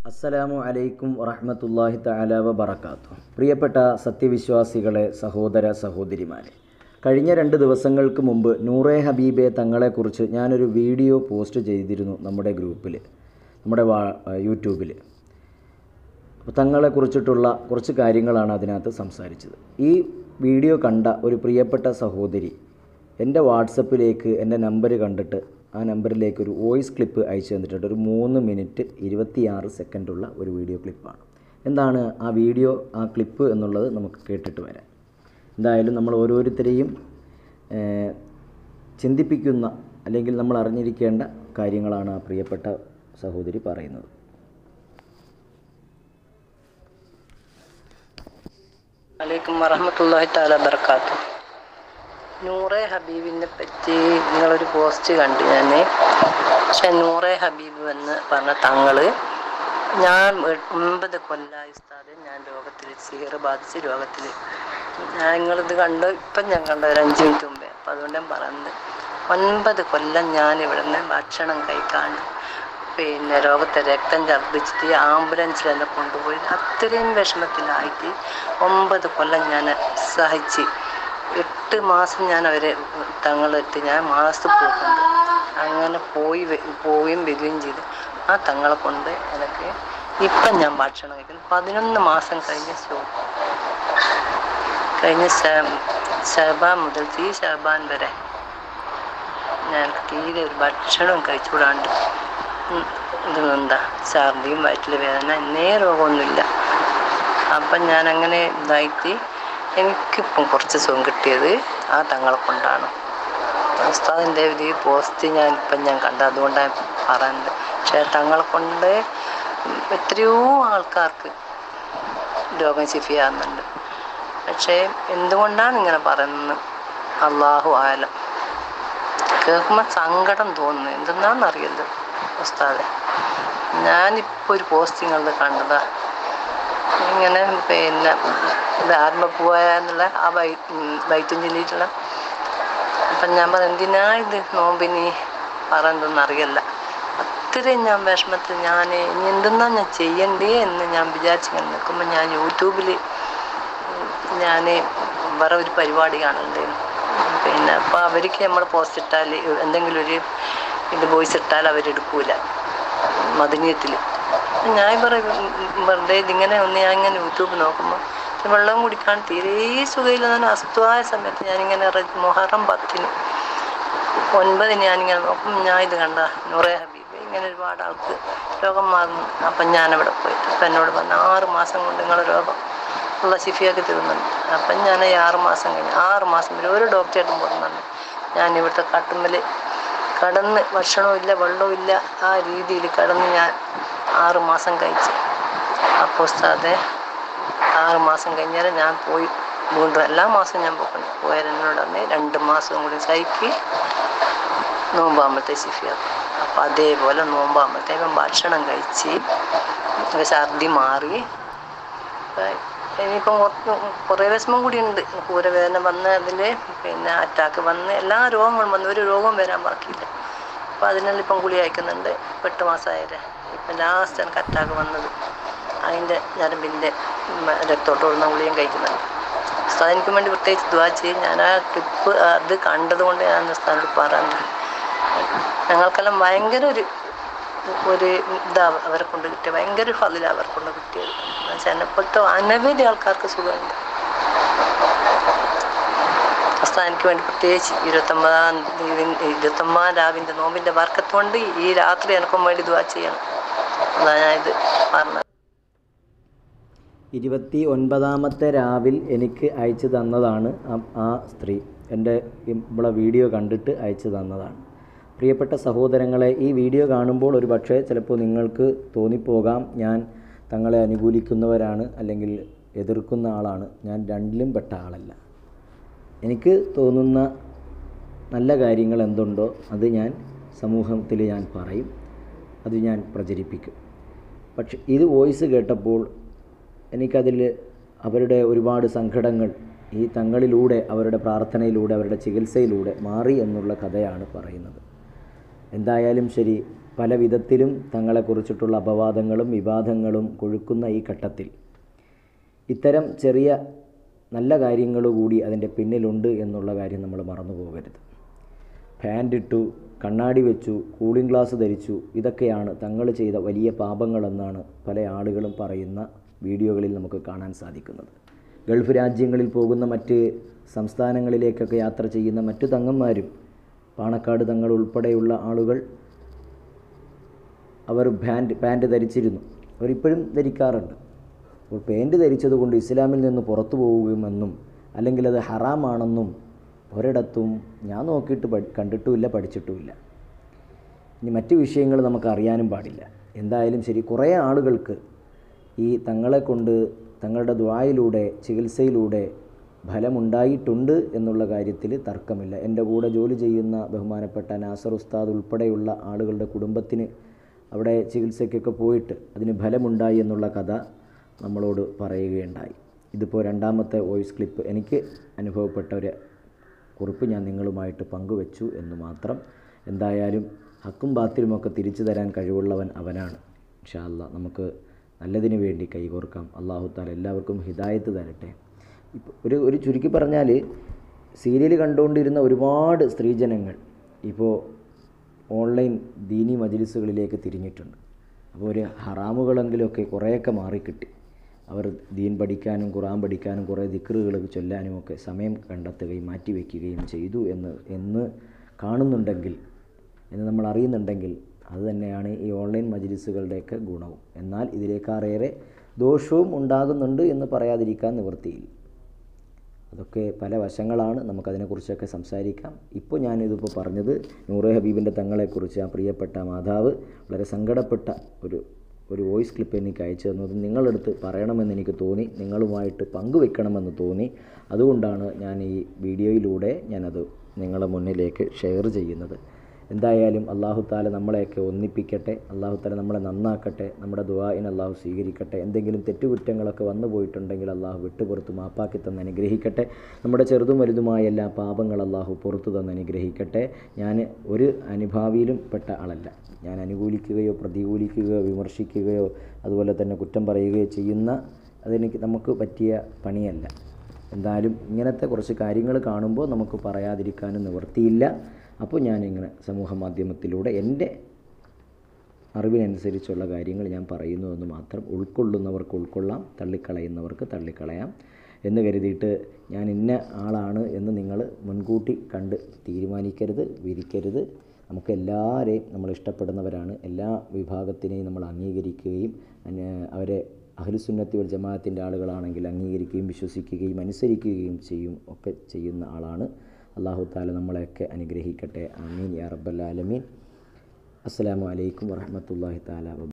അസ്സലാമു അലൈക്കും വറഹ്മത്തുള്ളാഹി തആല വബറകാതുഹു പ്രിയപ്പെട്ട സത്യവിശ്വാസികളെ സഹോദര സഹോദരിമാരെ കഴിഞ്ഞ രണ്ട് ദിവസങ്ങൾക്ക് മുമ്പ് നൂറെ ഹബീബെ തങ്ങളെക്കുറിച്ച് ഞാനൊരു വീഡിയോ പോസ്റ്റ് ചെയ്തിരുന്നു നമ്മുടെ ഗ്രൂപ്പിൽ നമ്മുടെ വാ യൂട്യൂബിൽ അപ്പോൾ തങ്ങളെക്കുറിച്ചിട്ടുള്ള കുറച്ച് കാര്യങ്ങളാണ് അതിനകത്ത് സംസാരിച്ചത് ഈ വീഡിയോ കണ്ട ഒരു പ്രിയപ്പെട്ട സഹോദരി എൻ്റെ വാട്സപ്പിലേക്ക് എൻ്റെ നമ്പർ കണ്ടിട്ട് ആ നമ്പറിലേക്ക് ഒരു വോയിസ് ക്ലിപ്പ് അയച്ചു തന്നിട്ടുണ്ട് ഒരു മൂന്ന് മിനിറ്റ് ഇരുപത്തിയാറ് സെക്കൻഡുള്ള ഒരു വീഡിയോ ക്ലിപ്പാണ് എന്താണ് ആ വീഡിയോ ആ ക്ലിപ്പ് എന്നുള്ളത് നമുക്ക് കേട്ടിട്ട് വരാം എന്തായാലും നമ്മൾ ഓരോരുത്തരെയും ഏഹ്, ചിന്തിപ്പിക്കുന്ന അല്ലെങ്കിൽ നമ്മൾ അറിഞ്ഞിരിക്കേണ്ട കാര്യങ്ങളാണ് ആ പ്രിയപ്പെട്ട സഹോദരി പറയുന്നത് വലൈക്കും വറഹമത്തല്ലാഹി താല ബർക്കാത്തു നൂറെ ഹബീബിനെ പറ്റി നിങ്ങളൊരു പോസ്റ്റ് കണ്ടു ഞാൻ പക്ഷെ നൂറെ ഹബീബ് എന്ന് പറഞ്ഞ തങ്ങള് ഞാൻ എ- ഒമ്പത് കൊല്ലായി ഉസ്താദ് ഞാൻ രോഗത്തിൽ സിഹർ ബാധിച്ച് രോഗത്തിൽ ഞാൻ നിങ്ങളിത് കണ്ട് ഇപ്പം ഞാൻ കണ്ട ഒരു അഞ്ച് മിനിറ്റ് മുമ്പേ അപ്പം അതുകൊണ്ട് ഞാൻ പറയുന്നത് ഒൻപത് കൊല്ലം ഞാൻ ഇവിടെ നിന്ന് ഭക്ഷണം കഴിക്കാണ്ട് പിന്നെ രോഗത്തെ രക്തം ഛർദ്ദിച്ചിട്ട് ആംബുലൻസിൽ എന്നെ കൊണ്ടുപോയി അത്രയും വിഷമത്തിലായിട്ട് ഒമ്പത് കൊല്ലം ഞാൻ സഹിച്ച് എട്ട് മാസം ഞാൻ അവരെ തങ്ങളെത്തി ഞാൻ മാസത്തിൽ പോയിട്ടുണ്ട് അങ്ങനെ പോയി വ- പോവുകയും വരികയും ചെയ്തു ആ തങ്ങളെ കൊണ്ട് എനിക്ക് ഇപ്പം ഞാൻ ഭക്ഷണം കഴിക്കുന്നു പതിനൊന്ന് മാസം കഴിഞ്ഞ ഷോ കഴിഞ്ഞ ശ- ശബാൻ മുതൽ ഈ ശബാൻ വരെ ഞാൻ തീരെ ഒരു ഭക്ഷണവും കഴിച്ചുകൂടാണ്ട് ഉം, ഇത് എന്താ ഛർദിയും വയറ്റിൽ വേദന എന്നേ രോഗമൊന്നുമില്ല അപ്പം ഞാൻ അങ്ങനെ ഇതായിട്ട് എനിക്കിപ്പം കുറച്ച് സുഖം കിട്ടിയത് ആ തങ്ങളെ കൊണ്ടാണ് ഉസ്താദിൻ്റെ ഒരു പോസ്റ്റ് ഞാൻ ഇപ്പം ഞാൻ കണ്ടത് അതുകൊണ്ടാണ് പറയുന്നത് പക്ഷേ തങ്ങളെ കൊണ്ട് എത്രയോ ആൾക്കാർക്ക് രോഗം ശിഫിയാകുന്നുണ്ട് പക്ഷേ എന്തുകൊണ്ടാണ് ഇങ്ങനെ പറയുന്നത് അള്ളാഹു ആലം കേൾക്കുമ്പോൾ സങ്കടം തോന്നുന്നു എന്തെന്നാണെന്നറിയല്ലോ ഉസ്താദെ ഞാനിപ്പോൾ ഒരു പോസ്റ്റിങ്ങളിൽ കണ്ടതാ ഇങ്ങനെ പിന്നെ ഇത് ആത്മപൂവായ എന്നുള്ള ആ വൈ വൈറ്റും ചൊല്ലിയിട്ടുള്ള അപ്പം ഞാൻ പറഞ്ഞു എന്തിനാ ഇത് നോമ്പിനി പറയുന്നതെന്ന് അറിയില്ല അത്രയും ഞാൻ വിഷമത്തിൽ ഞാൻ ഇനി എന്തെന്നാ ഞാൻ ചെയ്യണ്ടേ എന്ന് ഞാൻ വിചാരിച്ചിങ്ങനെ നിൽക്കുമ്പോൾ ഞാൻ യൂട്യൂബിൽ ഞാൻ വേറെ ഒരു പരിപാടി കാണലുണ്ടായിരുന്നു പിന്നെ അപ്പോൾ അവർക്ക് നമ്മൾ പോസ്റ്റ് ഇട്ടാൽ എന്തെങ്കിലും ഒരു ഇത് വോയിസ് ഇട്ടാൽ അവരെടുക്കൂല മദനീയത്തിൽ ഞാൻ പറയും വെറുതെ ഇതിങ്ങനെ ഒന്ന് ഞാൻ ഇങ്ങനെ യൂട്യൂബ് നോക്കുമ്പോൾ വെള്ളം കുടിക്കാൻ തീരെ സുഖമില്ല ഞാൻ അസ്തമായ സമയത്ത് ഞാനിങ്ങനെ റ- മുഹറം പത്തിന് ഒൻപതിന് ഞാനിങ്ങനെ നോക്കും ഞാൻ ഇത് കണ്ട നൂറെ ഹബീബ് ഇങ്ങനെ ഒരുപാട് ആൾക്ക് രോഗം മാറുന്നു അപ്പം ഞാനവിടെ പോയിട്ട് അപ്പം എന്നോട് പറഞ്ഞു ആറ് മാസം കൊണ്ട് നിങ്ങളെ രോഗം ഉള്ള ശിഫിയാക്കി തരുന്നുണ്ട് അപ്പം ഞാൻ ഈ ആറ് മാസം കഴിഞ്ഞ് ആറ് മാസം വരെ ഒരു ഡോക്ടറായിട്ടും പോകുന്നുണ്ട് ഞാൻ ഇവിടുത്തെ കട്ടുമ്മൽ കടന്ന് ഭക്ഷണവും ഇല്ല വെള്ളവും ഇല്ല ആ രീതിയിൽ കടന്ന് ഞാൻ ആറ് മാസം കഴിച്ച് അപ്പോൾ ഉസ്താദെ ആറ് മാസം കഴിഞ്ഞാൽ ഞാൻ പോയി വീണ്ടും എല്ലാ മാസവും ഞാൻ പോയിട്ടുണ്ട് പോയാൽ എന്നോട് പറഞ്ഞ് രണ്ട് മാസം കൂടി സഹിക്ക് നോമ്പാകുമ്പോഴത്തെ ശിഫിയാക്കും അപ്പോൾ അതേപോലെ നോമ്പാകുമ്പോഴത്തേക്കും ഭക്ഷണം കഴിച്ച് ഒരു ഛർദി മാറി ഇപ്പം ഇനിയിപ്പം കുറച്ച് കുറേ വിഷമം കൂടി ഉണ്ട് പൂരവേദന വന്ന് അതിൽ പിന്നെ അറ്റാക്ക് വന്ന് എല്ലാ രോഗങ്ങളും വന്ന് ഒരു രോഗവും വരാൻ ബാക്കിയില്ല അപ്പോൾ അതിനെല്ലാം ഇപ്പം ഗുളി അയക്കുന്നുണ്ട് ഇപ്പം എട്ട് മാസമായത് ഇപ്പം ലാസ്റ്റ് എനിക്ക് അറ്റാക്ക് വന്നത് അതിൻ്റെ ഞരമ്പിൻ്റെ രക്തോട്ട് ഓടുന്ന ഗുളിയും കഴിക്കുന്നുണ്ട് ഉസ്താദ് എനിക്ക് വേണ്ടി പ്രത്യേകിച്ച് ദ്വാ ചെയ്യും ഞാൻ ആ ക്ലിപ്പ് അത് കണ്ടത് കൊണ്ട് ഞാൻ ഉസ്താദിനോട് പറയുന്നത് ഞങ്ങൾക്കെല്ലാം ഭയങ്കര ഒരു ഒരു ഇതാ അവരെ കൊണ്ട് കിട്ടിയ ഭയങ്കര ഒരു ഫലില അവരെ കൊണ്ട് കിട്ടിയത് എന്നുവെച്ചാൽ എന്നെപ്പോലത്തെ അനവധി ആൾക്കാർക്ക് സുഖമുണ്ട് ഉസ്താദ് എനിക്ക് വേണ്ടി പ്രത്യേകിച്ച് ഇരുപത്തൊമ്പതാം തീയതി ഇരുപത്തൊമ്പതാം രാവിൻ്റെ നോമ്പിൻ്റെ വർക്കത്ത് കൊണ്ട് ഈ രാത്രി എനിക്കും വേണ്ടി ദ്വാ ചെയ്യണം അതാ ഞാൻ ഇത് പറഞ്ഞത് ഇരുപത്തി ഒൻപതാമത്തെ രാവിൽ എനിക്ക് അയച്ചു തന്നതാണ് ആ- ആ സ്ത്രീ എൻ്റെ ഇവിടെ വീഡിയോ കണ്ടിട്ട് അയച്ചു തന്നതാണ് പ്രിയപ്പെട്ട സഹോദരങ്ങളെ ഈ വീഡിയോ കാണുമ്പോൾ ഒരു പക്ഷേ ചിലപ്പോൾ നിങ്ങൾക്ക് തോന്നിപ്പോകാം ഞാൻ തങ്ങളെ അനുകൂലിക്കുന്നവരാണ് അല്ലെങ്കിൽ എതിർക്കുന്ന ആളാണ് ഞാൻ രണ്ടിലും പെട്ട ആളല്ല എനിക്ക് തോന്നുന്ന നല്ല കാര്യങ്ങൾ എന്തുണ്ടോ അത് ഞാൻ സമൂഹത്തിൽ ഞാൻ പറയും അത് ഞാൻ പ്രചരിപ്പിക്കും പക്ഷെ ഇത് വോയിസ് കേട്ടപ്പോൾ എനിക്കതിൽ അവരുടെ ഒരുപാട് സങ്കടങ്ങൾ ഈ തങ്ങളിലൂടെ അവരുടെ പ്രാർത്ഥനയിലൂടെ അവരുടെ ചികിത്സയിലൂടെ മാറി എന്നുള്ള കഥയാണ് പറയുന്നത് എന്തായാലും ശരി പല വിധത്തിലും തങ്ങളെക്കുറിച്ചിട്ടുള്ള അപവാദങ്ങളും വിവാദങ്ങളും കൊഴുക്കുന്ന ഈ ഘട്ടത്തിൽ ഇത്തരം ചെറിയ നല്ല കാര്യങ്ങൾ കൂടി അതിൻ്റെ പിന്നിലുണ്ട് എന്നുള്ള കാര്യം നമ്മൾ മറന്നു പോകരുത് പാൻ്റ് ഇട്ടു കണ്ണാടി വെച്ചു കൂളിംഗ് ഗ്ലാസ് ധരിച്ചു ഇതൊക്കെയാണ് തങ്ങൾ ചെയ്ത വലിയ പാപങ്ങളെന്നാണ് പല ആളുകളും പറയുന്ന വീഡിയോകളിൽ നമുക്ക് കാണാൻ സാധിക്കുന്നത് ഗൾഫ് രാജ്യങ്ങളിൽ പോകുന്ന മറ്റ് സംസ്ഥാനങ്ങളിലേക്കൊക്കെ യാത്ര ചെയ്യുന്ന മറ്റു തങ്ങന്മാരും പാണക്കാട് തങ്ങൾ ഉൾപ്പെടെയുള്ള ആളുകൾ അവർ പാൻറ് പാൻറ് ധരിച്ചിരുന്നു അവരിപ്പോഴും ധരിക്കാറുണ്ട് അപ്പോൾ പാൻറ് ധരിച്ചത് കൊണ്ട് ഇസ്ലാമിൽ നിന്ന് പുറത്തു പോകുമെന്നും അല്ലെങ്കിൽ അത് ഹറാമാണെന്നും ഒരിടത്തും ഞാൻ നോക്കിയിട്ട് പഠി കണ്ടിട്ടുമില്ല പഠിച്ചിട്ടുമില്ല ഇനി മറ്റ് വിഷയങ്ങൾ നമുക്ക് അറിയാനും പാടില്ല എന്തായാലും ശരി കുറേ ആളുകൾക്ക് ഈ തങ്ങളെ കൊണ്ട് തങ്ങളുടെ ദ്വായിലൂടെ ചികിത്സയിലൂടെ ഫലമുണ്ടായിട്ടുണ്ട് എന്നുള്ള കാര്യത്തിൽ തർക്കമില്ല എൻ്റെ കൂടെ ജോലി ചെയ്യുന്ന ബഹുമാനപ്പെട്ട നാസർ ഉസ്താദ് ഉൾപ്പെടെയുള്ള ആളുകളുടെ കുടുംബത്തിന് അവിടെ ചികിത്സയ്ക്കൊക്കെ പോയിട്ട് അതിന് ഫലമുണ്ടായി എന്നുള്ള കഥ നമ്മളോട് പറയുകയുണ്ടായി ഇതിപ്പോൾ രണ്ടാമത്തെ വോയിസ് ക്ലിപ്പ് എനിക്ക് അനുഭവപ്പെട്ട ഒരു കുറിപ്പ് ഞാൻ നിങ്ങളുമായിട്ട് പങ്കുവച്ചു എന്ന് മാത്രം എന്തായാലും ഹക്കും ബാത്തിലുമൊക്കെ തിരിച്ചു തരാൻ കഴിവുള്ളവൻ അവനാണ് ഇൻഷാ അല്ലാ നമുക്ക് നല്ലതിന് വേണ്ടി കൈകോർക്കാം അള്ളാഹു താല എല്ലാവർക്കും ഹിദായത്ത് തരട്ടെ ഇപ്പോൾ ഒരു ഒരു ചുരുക്കി പറഞ്ഞാൽ സീരിയൽ കണ്ടുകൊണ്ടിരുന്ന ഒരുപാട് സ്ത്രീജനങ്ങൾ ഇപ്പോൾ ഓൺലൈൻ ദീനി മജ്ലിസുകളിലേക്ക് തിരിഞ്ഞിട്ടുണ്ട് അപ്പോൾ ഒരു ഹറാമുകളെങ്കിലുമൊക്കെ കുറേയൊക്കെ മാറിക്കിട്ടി അവർ ദീൻ പഠിക്കാനും ഖുറാൻ പഠിക്കാനും കുറേ ദിക്റുകൾ ചൊല്ലാനും ഒക്കെ സമയം കണ്ടെത്തുകയും മാറ്റിവെക്കുകയും ചെയ്തു എന്ന് എന്ന് കാണുന്നുണ്ടെങ്കിൽ എന്ന് നമ്മൾ അറിയുന്നുണ്ടെങ്കിൽ അത് തന്നെയാണ് ഈ ഓൺലൈൻ മജ്ലിസുകളുടെയൊക്കെ ഗുണവും എന്നാൽ ഇതിലേക്കാറേറെ ദോഷവും ഉണ്ടാകുന്നുണ്ട് എന്ന് പറയാതിരിക്കാൻ നിവൃത്തിയില്ല അതൊക്കെ പല വശങ്ങളാണ് നമുക്കതിനെക്കുറിച്ചൊക്കെ സംസാരിക്കാം ഇപ്പോൾ ഞാനിതിപ്പോൾ പറഞ്ഞത് നൂറെ ഹബീബിൻ്റെ തങ്ങളെക്കുറിച്ച് ആ പ്രിയപ്പെട്ട മാതാവ് വളരെ സങ്കടപ്പെട്ട ഒരു ഒരു വോയിസ് ക്ലിപ്പ് എനിക്ക് അയച്ചു തന്നത് നിങ്ങളെടുത്ത് പറയണമെന്ന് എനിക്ക് തോന്നി നിങ്ങളുമായിട്ട് പങ്കുവെക്കണമെന്ന് തോന്നി അതുകൊണ്ടാണ് ഞാൻ ഈ വീഡിയോയിലൂടെ ഞാനത് നിങ്ങളുടെ മുന്നിലേക്ക് ഷെയർ ചെയ്യുന്നത് എന്തായാലും അള്ളാഹു താല നമ്മളെയൊക്കെ ഒന്നിപ്പിക്കട്ടെ അള്ളാഹു താല നമ്മളെ നന്നാക്കട്ടെ നമ്മുടെ ദുആഇനെ അള്ളാഹു സ്വീകരിക്കട്ടെ എന്തെങ്കിലും തെറ്റുകുറ്റങ്ങളൊക്കെ വന്നു പോയിട്ടുണ്ടെങ്കിൽ അള്ളാഹു വിട്ടുപുറത്ത് മാപ്പാക്കി തന്ന് അനുഗ്രഹിക്കട്ടെ നമ്മുടെ ചെറുതും വലുതുമായ എല്ലാ പാപങ്ങൾ അള്ളാഹു പുറത്തു തന്ന് അനുഗ്രഹിക്കട്ടെ ഞാൻ ഒരു അനുഭാവിയിലും പെട്ട ആളല്ല ഞാൻ അനുകൂലിക്കുകയോ പ്രതികൂലിക്കുകയോ വിമർശിക്കുകയോ അതുപോലെ തന്നെ കുറ്റം പറയുകയോ ചെയ്യുന്ന അതെനിക്ക് നമുക്ക് പറ്റിയ പണിയല്ല എന്തായാലും ഇങ്ങനത്തെ കുറച്ച് കാര്യങ്ങൾ കാണുമ്പോൾ നമുക്ക് പറയാതിരിക്കാനും നിവൃത്തിയില്ല അപ്പോൾ ഞാനിങ്ങനെ സമൂഹ മാധ്യമത്തിലൂടെ എൻ്റെ അറിവിനനുസരിച്ചുള്ള കാര്യങ്ങൾ ഞാൻ പറയുന്നു എന്ന് മാത്രം ഉൾക്കൊള്ളുന്നവർക്ക് ഉൾക്കൊള്ളാം തള്ളിക്കളയുന്നവർക്ക് തള്ളിക്കളയാം എന്ന് കരുതിയിട്ട് ഞാൻ ഇന്ന ആളാണ് എന്ന് നിങ്ങൾ മുൻകൂട്ടി കണ്ട് തീരുമാനിക്കരുത് വിരിക്കരുത് നമുക്ക് എല്ലാവരെയും നമ്മൾ ഇഷ്ടപ്പെടുന്നവരാണ് എല്ലാ വിഭാഗത്തിനെയും നമ്മൾ അംഗീകരിക്കുകയും അന്യ- അവരെ അഹ്ലുസുന്നത്തി വൽ ജമാഅത്തിൻ്റെ ആളുകളാണെങ്കിൽ അംഗീകരിക്കുകയും വിശ്വസിക്കുകയും അനുസരിക്കുകയും ചെയ്യും ഒക്കെ ചെയ്യുന്ന ആളാണ് അള്ളാഹു താല നമ്മളെയൊക്കെ അനുഗ്രഹിക്കട്ടെ ആമീൻ യാ റബ്ബൽ ആലമീൻ അസ്സലാമു അലൈക്കും വറഹ്മത്തുള്ളാഹി താല വബ